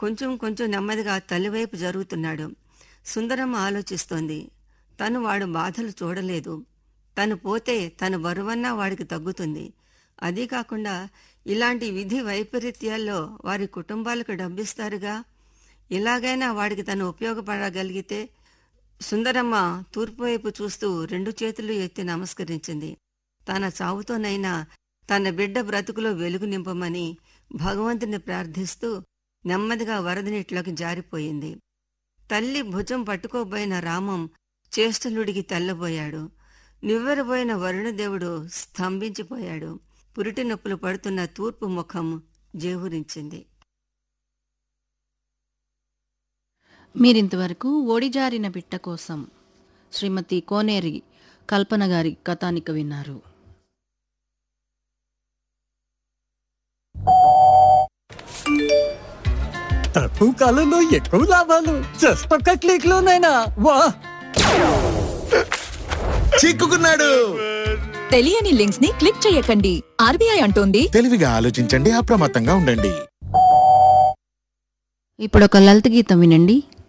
కొంచెం కొంచెం నెమ్మదిగా తల్లివైపు జరుగుతున్నాడు సుందరమ్మ ఆలోచిస్తోంది తను వాడు బాధలు చూడలేదు తను పోతే తన బరువన్నా వాడికి తగ్గుతుంది అదీ కాకుండా ఇలాంటి విధి వైపరీత్యాల్లో వారి కుటుంబాలకు డబ్బిస్తారుగా ఇలాగైనా వాడికి తను ఉపయోగపడగలిగితే సుందరమ్మ తూర్పు వైపు చూస్తూ రెండు చేతులు ఎత్తి నమస్కరించింది తన చావుతోనైనా తన బిడ్డ బ్రతుకులో వెలుగు నింపమని భగవంతుని ప్రార్థిస్తూ నెమ్మదిగా వరదనీటిలోకి జారిపోయింది తల్లి భుజం పట్టుకోబోయిన రామం చేష్టలుడికి తెల్లబోయాడు నివ్వెరబోయిన వరుణదేవుడు స్తంభించిపోయాడు పురిటి నొప్పులు పడుతున్న తూర్పు ముఖం జేవురించింది మీరింతవరకు ఓడిజారిన బిట్ట కోసం శ్రీమతి కోనేరి కల్పన గారి కథానిక విన్నారు తక్కువ కాలంలో ఎక్కువ లాభాలు జస్ట్ ఒక్క క్లిక్ లోనైనా వా చిక్కుకున్నాడు తెలియని లింక్స్ ని క్లిక్ చేయకండి ఆర్బీఐ అంటోంది తెలివిగా ఆలోచించండి అప్రమత్తంగా ఉండండి ఇప్పుడు ఒక లలిత గీతం వినండి